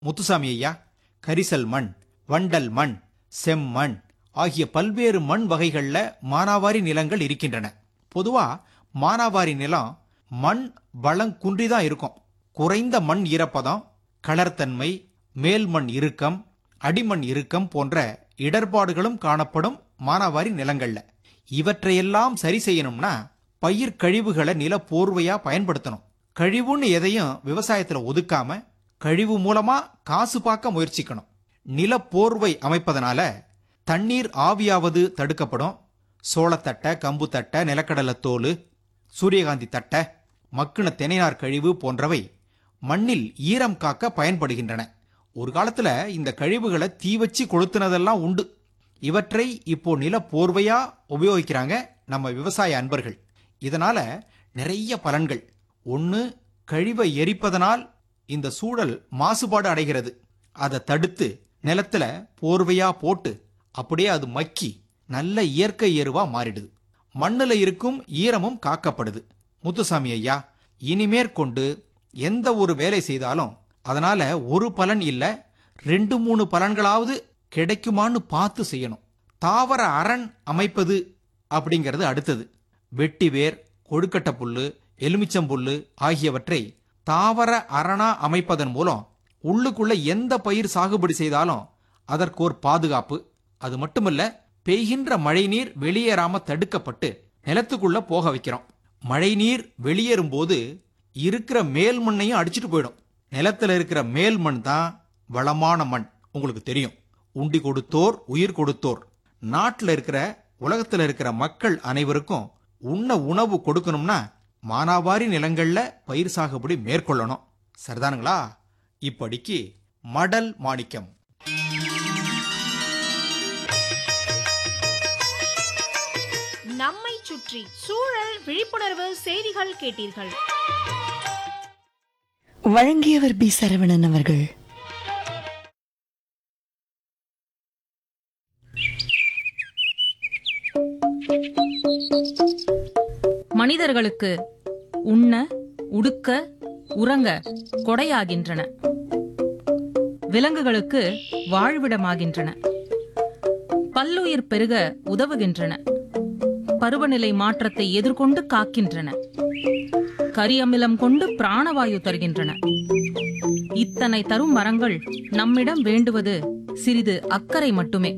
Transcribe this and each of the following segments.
முத்துசாமி ஐயா கரிசல் மண் வண்டல் மண் செம்மண் ஆகிய பல்வேறு மண் வகைகள்ல மானாவாரி நிலங்கள் இருக்கின்றன பொதுவா மானாவாரி நிலம் மண் வளம் குன்றிதான் இருக்கும் குறைந்த மண் ஈரப்பதம் கலர்த்தன்மை மேல் மண் இறுக்கம் அடிமண் இறுக்கம் போன்ற இடர்பாடுகளும் காணப்படும் மானாவாரி நிலங்கள்ல இவற்றையெல்லாம் சரி செய்யணும்னா பயிர் கழிவுகளை நில போர்வையா பயன்படுத்தணும் கழிவுன்னு எதையும் விவசாயத்துல ஒதுக்காம கழிவு மூலமா காசு பார்க்க முயற்சிக்கணும் நில போர்வை அமைப்பதனால தண்ணீர் ஆவியாவது தடுக்கப்படும் சோளத்தட்டை கம்பு தட்டை நிலக்கடலை தோல் சூரியகாந்தி தட்டை மக்குன தெனைநார் கழிவு போன்றவை மண்ணில் ஈரம் காக்க பயன்படுகின்றன ஒரு காலத்துல இந்த கழிவுகளை தீ வச்சு கொளுத்துனதெல்லாம் உண்டு இவற்றை இப்போ நில போர்வையா உபயோகிக்கிறாங்க நம்ம விவசாய அன்பர்கள் இதனால நிறைய பலன்கள் ஒன்று கழிவை எரிப்பதனால் இந்த சூழல் மாசுபாடு அடைகிறது அதை தடுத்து நிலத்துல போர்வையா போட்டு அப்படியே அது மக்கி நல்ல இயற்கை எருவா மாறிடுது மண்ணுல இருக்கும் ஈரமும் காக்கப்படுது முத்துசாமி ஐயா இனிமேற்கொண்டு எந்த ஒரு வேலை செய்தாலும் அதனால ஒரு பலன் இல்ல ரெண்டு மூணு பலன்களாவது கிடைக்குமான்னு பார்த்து செய்யணும் தாவர அரண் அமைப்பது அப்படிங்கிறது அடுத்தது வெட்டி வேர் கொழுக்கட்டை புல்லு எலுமிச்சம் புல்லு ஆகியவற்றை தாவர அரணா அமைப்பதன் மூலம் உள்ளுக்குள்ள எந்த பயிர் சாகுபடி செய்தாலும் அதற்கு ஒரு பாதுகாப்பு அது மட்டுமல்ல பெய்கின்ற மழைநீர் வெளியேறாம தடுக்கப்பட்டு நிலத்துக்குள்ள போக வைக்கிறோம் மழைநீர் வெளியேறும் போது இருக்கிற மேல் மண்ணையும் அடிச்சிட்டு போயிடும் நிலத்துல இருக்கிற மேல் மண் தான் வளமான மண் உங்களுக்கு தெரியும் உண்டி கொடுத்தோர் உயிர் கொடுத்தோர் நாட்டில் இருக்கிற உலகத்தில் இருக்கிற மக்கள் அனைவருக்கும் உண்ண உணவு கொடுக்கணும்னா மானாவாரி நிலங்கள்ல பயிர் சாகுபடி மேற்கொள்ளணும் சரிதானுங்களா இப்படிக்கு மடல் மாணிக்கம் நம்மை சுற்றி சூழல் விழிப்புணர்வு செய்திகள் கேட்டீர்கள் வழங்கியவர் பி சரவணன் அவர்கள் மனிதர்களுக்கு உண்ண உடுக்க உறங்க கொடையாகின்றன விலங்குகளுக்கு வாழ்விடமாகின்றன பல்லுயிர் பெருக உதவுகின்றன பருவநிலை மாற்றத்தை எதிர்கொண்டு காக்கின்றன கரியமிலம் கொண்டு பிராணவாயு தருகின்றன இத்தனை தரும் மரங்கள் நம்மிடம் வேண்டுவது சிறிது அக்கறை மட்டுமே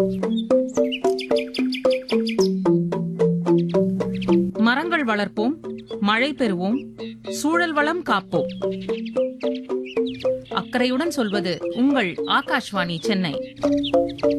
மரங்கள் வளர்ப்போம் மழை பெறுவோம் சூழல் வளம் காப்போம் அக்கறையுடன் சொல்வது உங்கள் ஆகாஷ்வாணி சென்னை